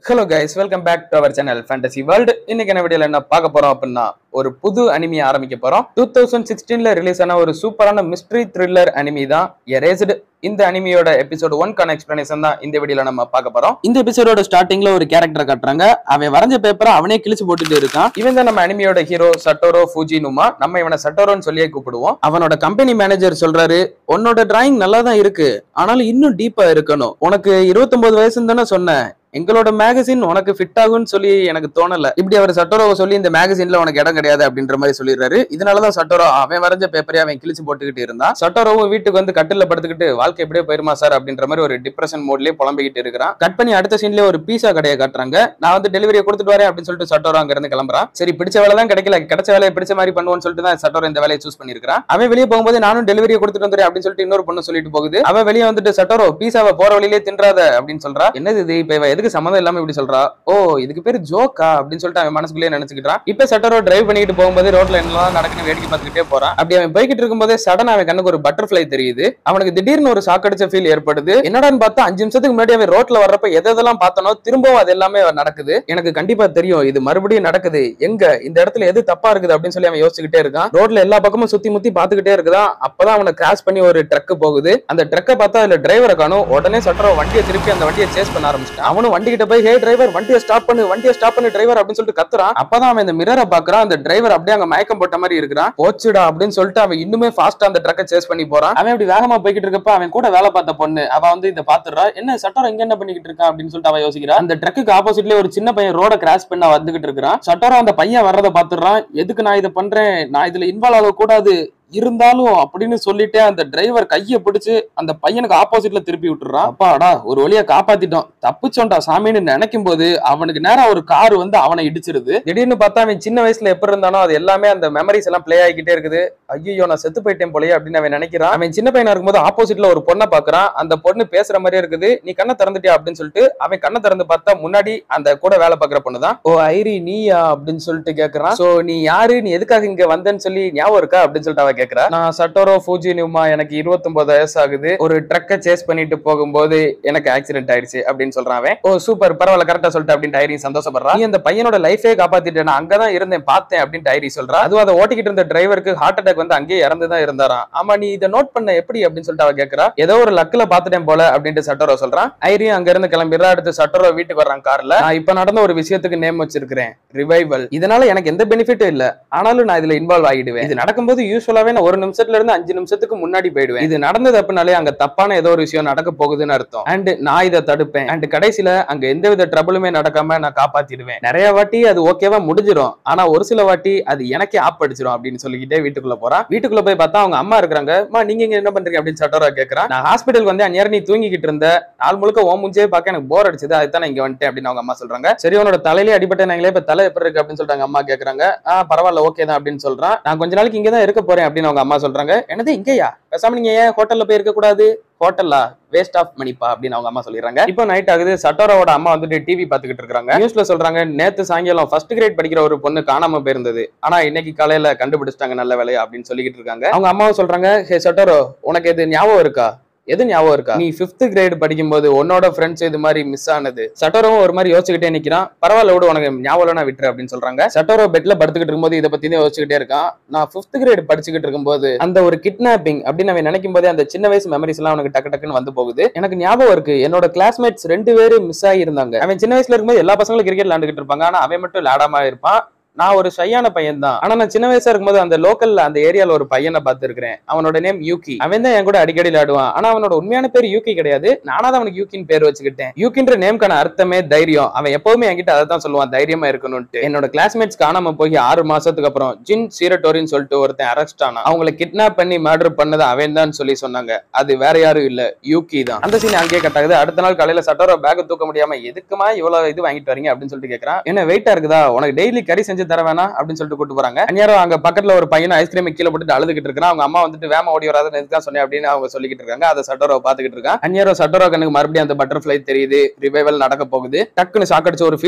hello guys welcome back to our channel fantasy world இன்னைக்கு என்ன வீடியோல என்ன பார்க்க போறோம் அப்படின்னா ஒரு புது அனிமி ஆரம்பிக்க போறோம் டூ தௌசண்ட் சிக்ஸ்டீன்ல ரிலீஸ் ஆன ஒரு சூப்பரான மிஸ்ட்ரி த்ரில்லர் அனிமி தான் எரேஸ்டு இந்த அனிமியோட எபிசோட் ஒன்கான எக்ஸ்பிளனேஷன் தான் இந்த வீடியோல நம்ம பார்க்க போறோம் இந்த எபிசோடோட ஸ்டார்டிங்ல ஒரு கேரக்டர் காட்டுறாங்க அவன் வரைஞ்ச பேப்பரை அவனே கிழிச்சு போட்டுட்டு இருக்கான் இவன் தான் நம்ம அனிமியோட ஹீரோ சட்டோரோ ஃபூஜினுமா நம்ம இவனை சட்டோரோன்னு சொல்லியே கூப்பிடுவோம் அவனோட கம்பெனி மேனேஜர் சொல்றாரு உன்னோட டிராயிங் நல்லா தான் இருக்கு ஆனாலும் இன்னும் டீப்பா இருக்கணும் உனக்கு 29 வயசுன்னு தானே சொன்னேன் எங்களோட மேகசின் உனக்கு ஃபிட் ஆகும்னு சொல்லி எனக்கு தோணல இப்படி அவர் சட்டோரோவை சொல்லி இந்த மேகசின்ல உனக்கு இடம் கிடையாது அப்படின்ற மாதிரி சொல்லிடுறாரு இதனாலதான் சட்டோரோ அவன் வரைஞ்ச பேப்பரே அவன் கிழிச்சு போட்டுக்கிட்டு இருந்தான் சட்டோரோவும் வீட்டுக்கு வந்து கட்டில படுத்துக்கிட்டு வாழ்க்கை எப்படியே போயிருமா சார் அப்படின்ற மாதிரி ஒரு டிப்ரெஷன் மோட்லயே புலம்பிக்கிட்டு இருக்கிறான் கட் பண்ணி அடுத்த சீன்லயே ஒரு பீஸா கடையை காட்டுறாங்க நான் வந்து டெலிவரியை கொடுத்துட்டு வரேன் அப்படின்னு சொல்லிட்டு சட்டோரோ அங்க இருந்து கிளம்புறான் சரி பிடிச்ச வேலை தான் கிடைக்கல கிடைச்ச வேலையை பிடிச்ச மாதிரி பண்ணுவோம்னு சொல்லிட்டு தான் சட்டோரோ இந்த வேலையை சூஸ் பண்ணிருக்கான் அவன் வெளியே போகும்போது நானும் டெலிவரியை கொடுத்துட்டு வந்துறேன் அப்படின்னு சொல்லிட்டு இன்னொரு பொண்ணு சொல்லிட்டு போகுது அவன் வெளியே வந்துட்டு சட்டோரோ பீஸாவை போற வழியிலே தின்றாத அப்படின்னு சொல்றா என்னது இது இப்ப இவ எதுக்கு சம்மந்தம் இல்லாம இப்படி சொல்றா ஓ இதுக்கு பேரு ஜோக்கா அப்படின்னு சொல்லிட்டு அவன் மனசுக்குள்ளே நினைச்சுக்கிட்டான் இப்ப சட்டரோ டிரைவ் பண்ணிட்டு போகும்போது ரோட்ல என்னலாம் நடக்குன்னு வேடிக்கை பார்த்துக்கிட்டே போறான் அப்படி அவன் போய்கிட்டு இருக்கும்போதே சடன் அவன் கண்ணுக்கு ஒரு பட்டர்ஃபிளை தெரியுது அவனுக்கு திடீர்னு ஒரு சாக்கடிச்ச ஃபீல் ஏற்படுது என்னடான்னு பார்த்தா அஞ்சு நிமிஷத்துக்கு முன்னாடி அவன் ரோட்ல வர்றப்ப எது எதெல்லாம் பார்த்தனோ திரும்பவும் அது எல்லாமே நடக்குது எனக்கு கண்டிப்பா தெரியும் இது மறுபடியும் நடக்குது எங்க இந்த இடத்துல எது தப்பா இருக்குது அப்படின்னு சொல்லி அவன் யோசிச்சுக்கிட்டே இருக்கான் ரோட்ல எல்லா பக்கமும் சுத்தி முத்தி பாத்துக்கிட்டே இருக்குதான் அப்பதான் அவனை கிராஸ் பண்ணி ஒரு ட்ரக் போகுது அந்த ட்ரக்கை பார்த்தா அதுல டிரைவரை காணும் உடனே சட்டரோ வண்டியை திருப்பி அந்த வண்டியை சேஸ் பண்ண ஆரம்பிச்சிட்டான் அவனும் வண்டி கிட்ட போய் ஹே டிரைவர் வண்டியை ஸ்டாப் பண்ணு வண்டியை ஸ்டாப் பண்ணு டிரைவர் அப்படின்னு சொல்லிட்டு கத்துறான் அப்பதான் அவன் இந்த மிரரை பாக்குறான் அந்த டிரைவர் அப்படியே அங்க மயக்கம் போட்ட மாதிரி இருக்கிறான் போச்சுடா அப்படின்னு சொல்லிட்டு அவன் இன்னுமே ஃபாஸ்டா அந்த ட்ரக்கை சேஸ் பண்ணி போறான் அவன் இப்படி வேகமா போய்கிட்டு இருக்கப்ப அவன் கூட வேலை பார்த்த பொண்ணு அவ வந்து இதை பாத்துறா என்ன சட்டரம் இங்க என்ன பண்ணிக்கிட்டு இருக்கான் அப்படின்னு சொல்லிட்டு அவ யோசிக்கிறா அந்த ட்ரக்குக்கு ஆப்போசிட்ல ஒரு சின்ன பையன் ரோட கிராஸ் பண்ண வந்துகிட்டு இருக்கிறான் சட்டரம் அந்த பையன் வர்றதை பாத்துறான் எதுக்கு நான் இதை பண்றேன் நான் இதுல இன்வால்வ் ஆக கூடாது இருந்தாலும் அப்படின்னு சொல்லிட்டு அந்த டிரைவர் கையை பிடிச்சு அந்த பையனுக்கு ஆப்போசிட்ல திருப்பி விட்டுறான் அப்பாடா ஒரு வழியா காப்பாத்திட்டோம் தப்பிச்சோண்டா சாமின்னு நினைக்கும் போது அவனுக்கு நேரம் ஒரு கார் வந்து அவனை இடிச்சிருது திடீர்னு பார்த்தா அவன் சின்ன வயசுல எப்படி இருந்தானோ அது எல்லாமே அந்த மெமரிஸ் எல்லாம் பிளே ஆகிக்கிட்டே இருக்குது ஐயோ நான் செத்து போயிட்டேன் போலயே அப்படின்னு அவன் நினைக்கிறான் அவன் சின்ன பையனா இருக்கும்போது ஆப்போசிட்ல ஒரு பொண்ணை பாக்குறான் அந்த பொண்ணு பேசுற மாதிரியே இருக்குது நீ கண்ணை திறந்துட்டியா அப்படின்னு சொல்லிட்டு அவன் கண்ணை திறந்து பார்த்தா முன்னாடி அந்த கூட வேலை பார்க்குற பொண்ணு தான் ஓ ஐரி நீயா அப்படின்னு சொல்லிட்டு கேக்குறான் சோ நீ யாரு நீ எதுக்காக இங்க வந்தேன்னு சொல்லி ஞாபகம் இருக்கா அப்படின்னு சொல்லிட்டு அவ கேக்குறா நான் சட்டோரோ ஃபூஜி நியூமா எனக்கு 29 வயசு ஆகுது ஒரு ட்ரக்கை சேஸ் பண்ணிட்டு போகும்போது எனக்கு ஆக்சிடென்ட் ஆயிடுச்சு அப்படின்னு சொல்றான் அவன் ஓ சூப்பர் பரவாயில்ல கரெக்டா சொல்லிட்டு அப்படின்னு டைரி சந்தோஷப்படுறான் நீ அந்த பையனோட லைஃபே காப்பாத்திட்டேன் நான் அங்கதான் இருந்தேன் பார்த்தேன் அப்படின்னு டைரி சொல்றா அதுவும் அதை ஓட்டிக்கிட்டு இருந்த டிரைவருக்கு ஹார்ட் அட்டாக் வந்து அங்கேயே இறந்து தான் இருந்தாராம் ஆமா நீ இதை நோட் பண்ண எப்படி அப்படின்னு சொல்லிட்டு அவ கேக்குறா ஏதோ ஒரு லக்ல பாத்துட்டேன் போல அப்படின்ட்டு சட்டோரோ சொல்றான் ஐரியும் அங்க இருந்து கிளம்பிடுறா அடுத்து சட்டோரோ வீட்டுக்கு வர்றான் கார்ல நான் இப்ப நடந்த ஒரு விஷயத்துக்கு நேம் வச்சிருக்கிறேன் ரிவைவல் இதனால எனக்கு எந்த பெனிஃபிட்டும் இல்ல ஆனாலும் நான் இதுல இன்வால்வ் ஆகிடுவேன் இது நடக்கும்போது யூஸ்வலாவே நான் ஒரு நிமிஷத்துல இருந்து அஞ்சு நிமிஷத்துக்கு முன்னாடி போயிடுவேன் இது நடந்தது அப்படின்னாலே அங்க தப்பான ஏதோ ஒரு விஷயம் நடக்க போகுதுன்னு அர்த்தம் அண்ட் நான் இதை தடுப்பேன் அண்ட் கடைசியில அங்க எந்தவித ட்ரபிளுமே நடக்காம நான் காப்பாத்திடுவேன் நிறைய வாட்டி அது ஓகேவா முடிஞ்சிரும் ஆனா ஒரு சில வாட்டி அது எனக்கே ஆப் அடிச்சிரும் அப்படின்னு சொல்லிக்கிட்டே வீட்டுக்குள்ள போறான் வீட்டுக்குள்ள போய் பார்த்தா அவங்க அம்மா இருக்கிறாங்க அம்மா நீங்க இங்க என்ன பண்றீங்க அப்படின்னு சட்டோரா கேக்குறான் நான் ஹாஸ்பிட்டலுக்கு வந்து அந்நேரம் நீ தூங்கிக்கிட்டு இருந்த நாள் முழுக்க ஓ முஞ்சே பார்க்க எனக்கு போர் அடிச்சது அதுதான் நான் இங்க வந்துட்டேன் அப்படின்னு அவங்க அம்மா சொல்றாங்க சரி உன்னோட தலையிலே அடிபட்ட நாங்களே இப்ப தலை எப்படி இருக்கு அப்படின்னு சொல்லிட்டு அவங்க அம்மா கேக்குறாங்க ஆ பரவாயில்ல ஓகே தான் அப்படின்னு சொல்றான் நான் கொஞ்ச நாளைக்கு இங்க தான் இருக்க போறேன் அப்படின்னு அவங்க அம்மா சொல்றாங்க என்னது இங்கேயா பேசாம நீங்க ஏன் ஹோட்டல்ல போய் இருக்க கூடாது ஹோட்டல்லா வேஸ்ட் ஆஃப் மணிப்பா அப்படின்னு அவங்க அம்மா சொல்லிடுறாங்க இப்போ நைட் ஆகுது சட்டோரோட அம்மா வந்துட்டு டிவி பாத்துக்கிட்டு இருக்காங்க நியூஸ்ல சொல்றாங்க நேத்து சாயங்காலம் ஃபர்ஸ்ட் கிரேட் படிக்கிற ஒரு பொண்ணு காணாம போயிருந்தது ஆனா இன்னைக்கு காலையில கண்டுபிடிச்சிட்டாங்க நல்ல வேலையா அப்படின்னு சொல்லிக்கிட்டு இருக்காங்க அவங்க அம்மாவும் சொல்றாங்க ஹே சட்டோரோ உனக்கு இது ஞாபகம் இருக்கா எது ஞாபகம் இருக்கா நீ பிப்த் கிரேட் படிக்கும்போது உன்னோட ஃப்ரெண்ட்ஸ் இது மாதிரி மிஸ் ஆனது சட்டோரவும் ஒரு மாதிரி யோசிச்சுக்கிட்டே நிக்கிறான் பரவாயில்ல விடு உனக்கு ஞாபகம் நான் விட்டுரு அப்படின்னு சொல்றாங்க சட்டோரோ பெட்ல படுத்துக்கிட்டு இருக்கும்போது இதை பத்தி தான் யோசிச்சுக்கிட்டே இருக்கான் நான் பிப்த் கிரேட் படிச்சுக்கிட்டு இருக்கும்போது அந்த ஒரு கிட்னாப்பிங் அப்படின்னு அவன் நினைக்கும் போதே அந்த சின்ன வயசு மெமரிஸ் எல்லாம் அவனுக்கு டக்கு டக்குன்னு வந்து போகுது எனக்கு ஞாபகம் இருக்கு என்னோட கிளாஸ்மேட்ஸ் ரெண்டு பேரும் மிஸ் ஆகியிருந்தாங்க அவன் சின்ன வயசுல இருக்கும்போது எல்லா பசங்களும் கிரிக்கெட் விளையாண்டுகிட்டு இருப்பாங்க ஆனா அவன் மட்டும் விளையாடாம இருப்பான் நான் ஒரு ஷையான பையன் தான் ஆனா நான் சின்ன வயசா இருக்கும்போது அந்த லோக்கல்ல அந்த ஏரியால ஒரு பையனை பார்த்திருக்கிறேன் அவனோட நேம் யூகி அவன் தான் என் கூட அடிக்கடி விளையாடுவான் ஆனா அவனோட உண்மையான பேர் யூகி கிடையாது நானா தான் அவனுக்கு யூகின்னு பேர் வச்சுக்கிட்டேன் யூகின்ற நேம்க்கான அர்த்தமே தைரியம் அவன் எப்பவுமே என்கிட்ட அதை தான் சொல்லுவான் தைரியமா இருக்கணும்ட்டு என்னோட கிளாஸ்மேட்ஸ் காணாம போய் ஆறு மாசத்துக்கு அப்புறம் ஜின் சீரட்டோரின்னு சொல்லிட்டு ஒருத்தன் அரெஸ்ட் ஆனான் அவங்கள கிட்னாப் பண்ணி மர்டர் பண்ணது அவன் தான் சொல்லி சொன்னாங்க அது வேற யாரும் இல்ல யூகி தான் அந்த சீன் அங்கேயே கட் ஆகுது அடுத்த நாள் காலையில சட்டோர பேக் தூக்க முடியாம எதுக்குமா இவ்வளவு இது வாங்கிட்டு வரீங்க அப்படின்னு சொல்லிட்டு கேக்குறான் என்ன வெயிட்டா இருக்குதா உனக்கு டெய்லி கறி செஞ்சு தர வேணாம் அப்படின்னு சொல்லிட்டு கூட்டு போறாங்க அந்நேரம் அங்க பக்கத்துல ஒரு பையன் ஐஸ்கிரீம் கீழே போட்டு அழுதுகிட்டு இருக்கான் அவங்க அம்மா வந்துட்டு வேம ஓடி வராதுன்னு எதுக்கு தான் சொன்னேன் அப்படின்னு அவங்க சொல்லிக்கிட்டு இருக்காங்க அதை சட்டோரோ பாத்துக்கிட்டு இருக்கான் அந்நேரம் சட்டோரோ கண்ணுக்கு மறுபடியும் அந்த பட்டர்ஃபிளை தெரியுது ரிவைவல் நடக்க போகுது டக்குன்னு சாக்கடிச்ச ஒரு ஃபீல்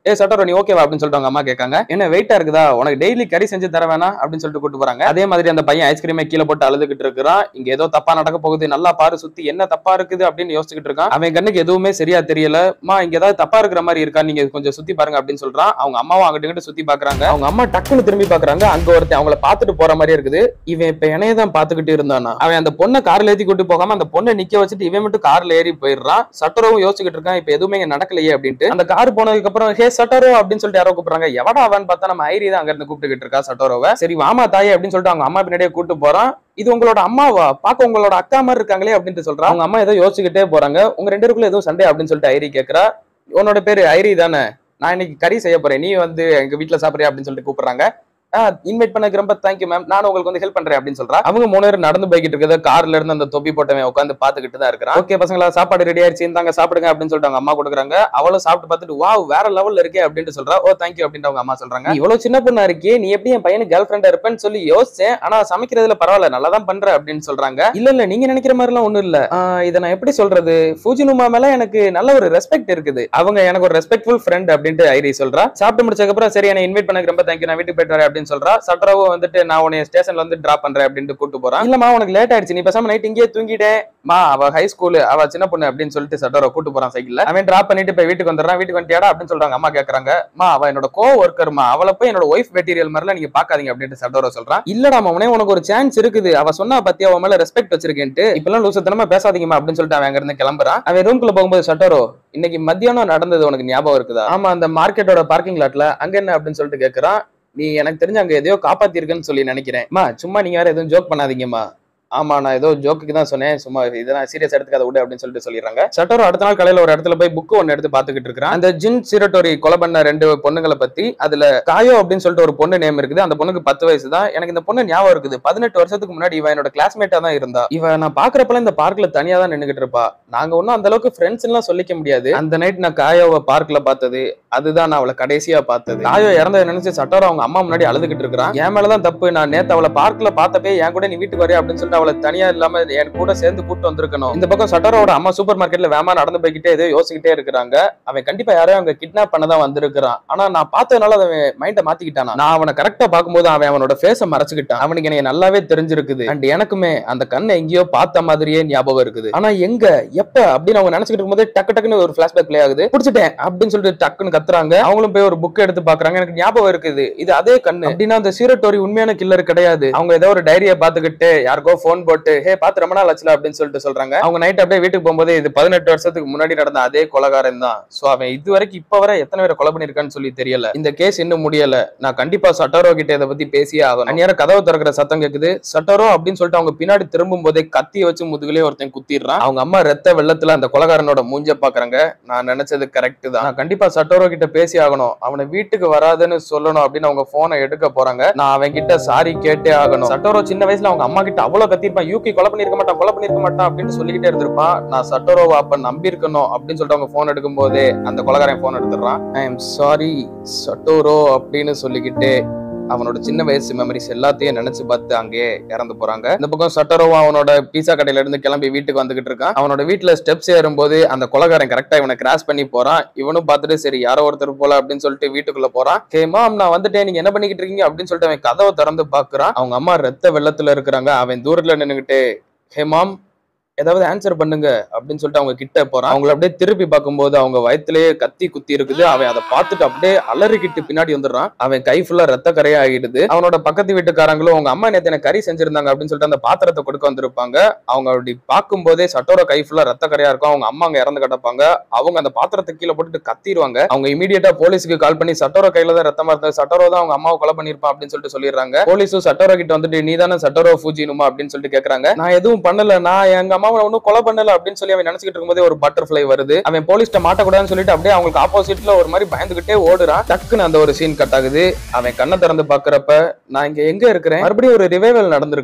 ஏ சட்டோரோ நீ ஓகேவா அப்படின்னு சொல்லிட்டு அவங்க அம்மா கேட்காங்க என்ன வெயிட்டா இருக்குதா உனக்கு டெய்லி கறி செஞ்சு தர வேணாம் அப்படின்னு சொல்லிட்டு கூட்டு போறாங்க அதே மாதிரி அந்த பையன் ஐஸ்கிரீமை கீழே போட்டு அழுதுகிட்டு இருக்கிறான் இங்க ஏதோ தப்பா நடக்க போகுது நல்லா பாரு சுத்தி என்ன தப்பா இருக்குது அப்படின்னு யோசிச்சுக்கிட்டு இருக்கான் அவன் கண்ணுக்கு எதுவுமே சரியா தெரியல மா இங்க ஏதாவது தப்பா இருக்கிற மாதிரி இருக்கா நீங்க கொஞ்சம் சுத்தி பாருங்க அப்படின்னு சொல்றான் அவங்க அம்மாவும் அங்கிட்டு இங்கிட்டு சுத்தி பாக்குறாங்க அவங்க அம்மா டக்குன்னு திரும்பி பாக்குறாங்க அங்க ஒருத்தன் அவங்கள பாத்துட்டு போற மாதிரி இருக்குது இவன் இப்ப என்னைய தான் பாத்துக்கிட்டு இருந்தானா அவன் அந்த பொண்ணை கார்ல ஏத்தி கூட்டு போகாம அந்த பொண்ணை நிக்க வச்சுட்டு இவன் மட்டும் கார்ல ஏறி போயிடுறான் சட்டரோவும் யோசிச்சுக்கிட்டு இருக்கான் இப்ப எதுவுமே இங்க நடக்கலையே அப்படின்ட்டு அந்த கார் போனதுக்கு அப்புறம் ஹே சட்டரோ அப்படின்னு சொல்லிட்டு யாரோ கூப்பிடுறாங்க எவடா அவன் பார்த்தா நம்ம ஐரி தான் அங்க இருந்து கூப்பிட்டுக்கிட்டு இருக்கா சட்டோரோவை சரி வாமா தாயே அப்படின்னு சொல்லிட்டு அவங்க அம்மா பின்னாடியே கூட்டு போறான் இது உங்களோட அம்மாவா பாக்க உங்களோட அக்கா மாதிரி இருக்காங்களே அப்படின்ட்டு சொல்றா அவங்க அம்மா ஏதோ யோசிச்சுக்கிட்டே போறாங்க உங்க ரெண்டு பேருக்குள்ள எதுவும் சண்டை அப்படின்னு சொல்லிட்டு ஐரி கேக்குறா உன்னோட பேரு ஐரி தானே நான் இன்னைக்கு கறி செய்ய போறேன் நீ வந்து எங்க வீட்டுல சாப்பிடுறியா அப்படின்னு சொல்லிட்டு கூப்பிடுறாங்க இன்வைட் பண்ணக்கு ரொம்ப தேங்க்யூ மேம் நானும் உங்களுக்கு வந்து ஹெல்ப் பண்றேன் அப்படின்னு சொல்றா அவங்க மூணு பேர் நடந்து போய்கிட்டு இருக்கிறத கார்ல இருந்து அந்த தொப்பி போட்டவன் உட்காந்து பாத்துக்கிட்டு தான் இருக்கிறான் ஓகே பசங்களா சாப்பாடு ரெடி ஆயிடுச்சு இந்தாங்க சாப்பிடுங்க அப்படின்னு சொல்லிட்டு அவங்க அம்மா கொடுக்குறாங்க அவளும் சாப்பிட்டு பார்த்துட்டு வா வேற லெவல்ல இருக்கே அப்படின்ட்டு சொல்றா ஓ தேங்க்யூ அப்படின்ட்டு அவங்க அம்மா சொல்றாங்க "நீ இவ்வளவு சின்ன பொண்ணா இருக்கே நீ எப்படி என் பையனுக்கு கேர்ள் ஃபிரெண்டா இருப்பேன்னு சொல்லி யோசிச்சேன் ஆனா சமைக்கிறதுல பரவாயில்ல நல்லா தான் பண்ற அப்படின்னு சொல்றாங்க இல்ல இல்ல நீங்க நினைக்கிற மாதிரி எல்லாம் ஒண்ணும் இல்ல ஆஹ் இதை நான் எப்படி சொல்றது ஃபூஜினுமா மேல எனக்கு நல்ல ஒரு ரெஸ்பெக்ட் இருக்குது அவங்க எனக்கு ஒரு ரெஸ்பெக்ட்ஃபுல் ஃப்ரெண்ட் அப்படின்ட்டு ஐரி சொல்றா சாப்பிட்டு முடிச்சதுக்கு அப்புறம் சரி என்னை இன்வைட் பண்ணக்கு ரொம்ப தேங்க்யூ நான் வீட்டுக்கு போயிட்டு வரேன் அப்படின்னு சொல்றா சட்டரவும் வந்துட்டு நான் உன்னை ஸ்டேஷன்ல வந்து டிராப் பண்றேன் அப்படின்ட்டு கூட்டு போறான் இல்லம்மா உனக்கு லேட் ஆயிடுச்சு நீ பேசாம நைட் இங்கேயே தூங்கிட்டேன் மா அவ ஹை ஸ்கூல் அவ சின்ன பொண்ணு அப்படின்னு சொல்லிட்டு சட்டரோ கூட்டு போறான் சைக்கிள்ல அவன் டிராப் பண்ணிட்டு போய் வீட்டுக்கு வந்துடுறான் வீட்டுக்கு வந்துட்டியாடா அப்படின்னு சொல்றாங்க அம்மா கேக்குறாங்க மா அவ என்னோட கோ ஒர்க்கர்மா அவளை போய் என்னோட ஒய்ஃப் மெட்டீரியல் மாதிரிலாம் நீங்க பாக்காதீங்க அப்படின்ட்டு சட்டோரோ சொல்றான் இல்லடா மவனே உனக்கு ஒரு சான்ஸ் இருக்குது அவ சொன்னா பத்தி அவன் மேல ரெஸ்பெக்ட் வச்சிருக்கேன்ட்டு இப்பெல்லாம் லூசத்தனமா பேசாதீங்கம்மா அப்படின்னு சொல்லிட்டு அவன் அங்க இருந்து கிளம்புறான் அவன் ரூம்குள்ள போகும்போது சட்டோரோ இன்னைக்கு மத்தியானம் நடந்தது உனக்கு ஞாபகம் இருக்குதா ஆமா அந்த மார்க்கெட்டோட பார்க்கிங் லாட்ல அங்க என்ன அப்படின்னு சொல்லிட்டு கேக்குறான் நீ எனக்கு தெரிஞ்சு அங்க எதையோ காப்பாத்திருக்கன்னு சொல்லி நினைக்கிறேன் மா சும்மா நீங்க வேற எதுவும் ஜோக் பண்ணாதீங்கம்மா ஆமா நான் ஏதோ ஜோக்குக்கு தான் சொன்னேன் சும்மா இதெல்லாம் சீரியஸ் எடுத்துக்காத விடு அப்படின்னு சொல்லிட்டு சொல்லிடுறாங்க சட்டோரோ அடுத்த நாள் காலையில ஒரு இடத்துல போய் புக் ஒன்னு எடுத்து பாத்துக்கிட்டு இருக்கிறான் அந்த ஜின் சிரட்டோரி கொலை பண்ண ரெண்டு பொண்ணுங்களை பத்தி அதுல காயோ அப்படின்னு சொல்லிட்டு ஒரு பொண்ணு நேம் இருக்குது அந்த பொண்ணுக்கு பத்து வயசு தான் எனக்கு இந்த பொண்ணு ஞாபகம் இருக்குது பதினெட்டு வருஷத்துக்கு முன்னாடி இவன் என்னோட கிளாஸ்மேட்டா தான் இருந்தா இவ நான் பாக்குறப்பல இந்த பார்க்ல தனியா தான் நின்னுகிட்டு இருப்பா நாங்க ஒன்னும் அந்த அளவுக்கு ஃப்ரெண்ட்ஸ் எல்லாம் சொல்லிக்க முடியாது அந்த நைட் நான் காயோவை பார்க்ல பார்த்தது அதுதான் நான் அவளை கடைசியா பார்த்தது காயோ இறந்ததை நினைச்சு சட்டோரோ அவங்க அம்மா முன்னாடி அழுதுகிட்டு இருக்கிறான் என் மேலதான் தப்பு நான் நேத்து அவளை பார்க்ல பார்த்தப்பே என் கூட நீ வீட்டுக்கு வரையா அப்படின்னு சொல்லிட்டு அவளை தனியா இல்லாம என் கூட சேர்ந்து கூட்டு வந்திருக்கணும் இந்த பக்கம் சட்டரோட அம்மா சூப்பர் மார்க்கெட்ல வேமா நடந்து போய்கிட்டே ஏதோ யோசிக்கிட்டே இருக்கிறாங்க அவன் கண்டிப்பா யாரையும் அங்க கிட்னாப் பண்ணதான் வந்திருக்கிறான் ஆனா நான் பார்த்ததுனால அவன் மைண்ட மாத்திக்கிட்டானா நான் அவனை கரெக்டா பார்க்கும்போது அவன் அவனோட ஃபேஸ மறைச்சுக்கிட்டான் அவனுக்கு எனக்கு நல்லாவே தெரிஞ்சிருக்குது அண்ட் எனக்குமே அந்த கண்ணை எங்கேயோ பார்த்த மாதிரியே ஞாபகம் இருக்குது ஆனா எங்க எப்ப அப்படின்னு அவங்க நினைச்சுக்கிட்டு இருக்கும்போது டக்கு டக்குன்னு ஒரு பிளாஷ்பேக் பிளே ஆகுது பிடிச்சிட்டேன் அப்படின்னு சொல்லிட்டு டக்குன்னு கத்துறாங்க அவங்களும் போய் ஒரு புக் எடுத்து பாக்குறாங்க எனக்கு ஞாபகம் இருக்குது இது அதே கண்ணு அப்படின்னா அந்த சீரட்டோரி உண்மையான கில்லர் கிடையாது அவங்க ஏதோ ஒரு டைரியை பார்த்துக்கிட்டு யாருக்கோ ஃபோன் போட்டு ஹே பார்த்து ரொம்ப நாள் ஆச்சுல அப்படின்னு சொல்லிட்டு சொல்றாங்க அவங்க நைட் அப்படியே வீட்டுக்கு போகும்போது இது பதினெட்டு வருஷத்துக்கு முன்னாடி நடந்த அதே கொலகாரன் தான் சோ அவன் இது வரைக்கும் இப்ப வரை எத்தனை பேரை கொலை பண்ணிருக்கான்னு சொல்லி தெரியல இந்த கேஸ் இன்னும் முடியல நான் கண்டிப்பா சட்டோரோ கிட்ட இதை பத்தி பேசியே ஆகணும் அந்நேரம் கதவை திறக்கிற சத்தம் கேக்குது சட்டோரோ அப்படின்னு சொல்லிட்டு அவங்க பின்னாடி திரும்பும் போதே கத்திய வச்சு முதுகுலயே ஒருத்தன் குத்திடுறான் அவங்க அம்மா ரத்த வெள்ளத்துல அந்த கொலகாரனோட மூஞ்ச பாக்குறாங்க நான் நினைச்சது கரெக்ட் தான் நான் கண்டிப்பா சட்டோரோ கிட்ட பேசி ஆகணும் அவனை வீட்டுக்கு வராதுன்னு சொல்லணும் அப்படின்னு அவங்க போனை எடுக்க போறாங்க நான் அவன் கிட்ட சாரி கேட்டே ஆகணும் சட்டோரோ சின்ன வயசுல அவங்க அம்மா கிட்ட அவ்வளவு கத்திருப்பான் யூகி கொலை பண்ணிருக்க மாட்டான் கொலை பண்ணிருக்க மாட்டான் அப்படின்னு சொல்லிக்கிட்டே இருந்திருப்பான் நான் சட்டோரோவை அப்ப நம்பி இருக்கணும் அப்படின்னு சொல்லிட்டு அவங்க போன் எடுக்கும் போதே அந்த கொலகாரன் போன் எடுத்துடுறான் ஐ எம் சாரி சட்டோரோ அப்படின்னு சொல்லிக்கிட்டு அவனோட சின்ன வயசு மெமரிஸ் எல்லாத்தையும் நினைச்சு பார்த்து அங்கேயே இறந்து போறாங்க இந்த பக்கம் சட்டரோவா அவனோட பீஸா கடையில இருந்து கிளம்பி வீட்டுக்கு வந்துகிட்டு இருக்கான் அவனோட வீட்டுல ஸ்டெப்ஸ் ஏறும்போது அந்த கொலகாரன் கரெக்டா இவனை கிராஸ் பண்ணி போறான் இவனும் பார்த்துட்டு சரி யாரோ ஒருத்தர் போல அப்படின்னு சொல்லிட்டு வீட்டுக்குள்ள போறான் ஹே மாம் நான் வந்துட்டேன் நீங்க என்ன பண்ணிக்கிட்டு இருக்கீங்க அப்படின்னு சொல்லிட்டு அவன் கதவை திறந்து பாக்குறான் அவங்க அம்மா ரத்த வெள்ளத்துல இருக்கிறாங்க அவன் தூரத்துல நின்னுகிட்டு ஹே மாம் ஏதாவது ஆன்சர் பண்ணுங்க அப்படின்னு சொல்லிட்டு அவங்க கிட்ட போறான் அவங்கள அப்படியே திருப்பி பார்க்கும்போது அவங்க வயத்திலேயே கத்தி குத்தி இருக்குது அவன் அதை பார்த்துட்டு அப்படியே அலறிக்கிட்டு பின்னாடி வந்துடுறான் அவன் கை ஃபுல்லா ரத்த கரையா ஆகிடுது அவனோட பக்கத்து வீட்டுக்காரங்களும் அவங்க அம்மா நேத்து எனக்கு கறி செஞ்சிருந்தாங்க அப்படின்னு சொல்லிட்டு அந்த பாத்திரத்தை கொடுக்க வந்திருப்பாங்க அவங்க அப்படி பார்க்கும்போதே சட்டோட கை ஃபுல்லா ரத்த கரையா இருக்கும் அவங்க அம்மா அங்க இறந்து கிடப்பாங்க அவங்க அந்த பாத்திரத்தை கீழே போட்டுட்டு கத்திடுவாங்க அவங்க இமீடியட்டா போலீஸுக்கு கால் பண்ணி சட்டோர கையில தான் ரத்தமா இருந்தது சட்டோரோ தான் அவங்க அம்மாவை கொலை பண்ணிருப்பான் அப்படின்னு சொல்லிட்டு சொல்லிடுறாங்க போலீஸும் சட்டோரோ கிட்ட வந்துட்டு நீ தானே சட்டோரோ ஃபூஜினுமா அப்படின்னு சொல்லிட்டு கேக்குறாங்க நான் எதுவும் பண்ணல நான் எங்க அம்மாவை ஒன்னும் கொலை பண்ணல அப்படின்னு சொல்லி அவன் நினைச்சுக்கிட்டு இருக்கும்போதே ஒரு பட்டர்ஃபிளை வருது அவன் போலீஸ்ட்ட மாட்டக்கூடாதுன்னு சொல்லிட்டு அப்படியே அவங்களுக்கு ஆப்போசிட்ல ஒரு மாதிரி பயந்துகிட்டே ஓடுறான் டக்குன்னு அந்த ஒரு சீன் கட் ஆகுது அவன் கண்ணை திறந்து பாக்குறப்ப நான் இங்க எங்க இருக்கிறேன் மறுபடியும் ஒரு ரிவைவல் நடந்திருக்குதா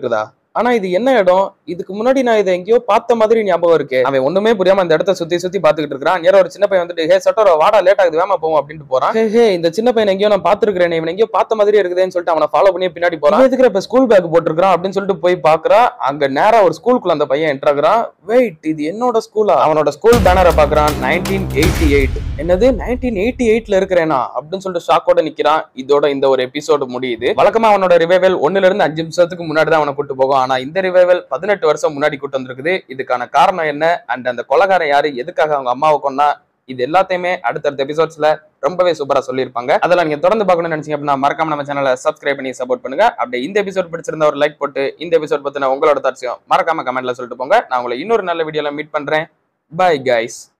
ஆனா இது என்ன இடம் இதுக்கு முன்னாடி நான் இதை எங்கேயோ பார்த்த மாதிரி ஞாபகம் இருக்கு அவன் ஒண்ணுமே புரியாம அந்த இடத்த சுத்தி சுத்தி பாத்துக்கிட்டு இருக்கான் நேரம் ஒரு சின்ன பையன் வந்துட்டு ஹே சட்டோர வாடா லேட் ஆகுது வேமா போவோம் அப்படின்ட்டு போறான் ஹே ஹே இந்த சின்ன பையன் எங்கேயோ நான் பாத்துருக்கேன் இவன் எங்கேயோ பார்த்த மாதிரி இருக்குதுன்னு சொல்லிட்டு அவனை ஃபாலோ பண்ணி பின்னாடி போறான் எதுக்கு இப்ப ஸ்கூல் பேக் போட்டிருக்கான் அப்படின்னு சொல்லிட்டு போய் பாக்குறா அங்க நேரா ஒரு ஸ்கூலுக்குள்ள அந்த பையன் என்டர் ஆகுறான் வெயிட் இது என்னோட ஸ்கூலா அவனோட ஸ்கூல் பேனரை பாக்குறான் நைன்டீன் எயிட்டி எயிட் என்னது நைன்டீன் எயிட்டி எயிட்ல இருக்கிறேனா அப்படின்னு சொல்லிட்டு ஷாக்கோட நிக்கிறான் இதோட இந்த ஒரு எபிசோடு முடியுது வழக்கமா அவனோட ரிவைவல் ஒண்ணுல இருந்து அஞ்சு நிமிஷத்துக்கு முன்னாடி தான் அவனை கூட்டு போகும் ஆனா இந்த ரிவைவல் பதினெட்டு வருஷம் முன்னாடி கூட்டு வந்திருக்குது இதுக்கான காரணம் என்ன அண்ட் அந்த கொலகாரன் யாரு எதுக்காக அவங்க அம்மாவை கொன்னா இது எல்லாத்தையுமே அடுத்தடுத்த எபிசோட்ஸ்ல ரொம்பவே சூப்பரா சொல்லியிருப்பாங்க அதெல்லாம் நீங்க தொடர்ந்து பார்க்கணும்னு நினைச்சீங்க அப்படின்னா மறக்காம நம்ம சேனலை சப்ஸ்கிரைப் பண்ணி சப்போர்ட் பண்ணுங்க அப்படியே இந்த எபிசோட் பிடிச்சிருந்தா ஒரு லைக் போட்டு இந்த எபிசோட் பத்தின உங்களோட தாட்சியம் மறக்காம கமெண்ட்ல சொல்லிட்டு போங்க நான் உங்களை இன்னொரு நல்ல வீடியோல மீட் பண்றேன் பை கைஸ்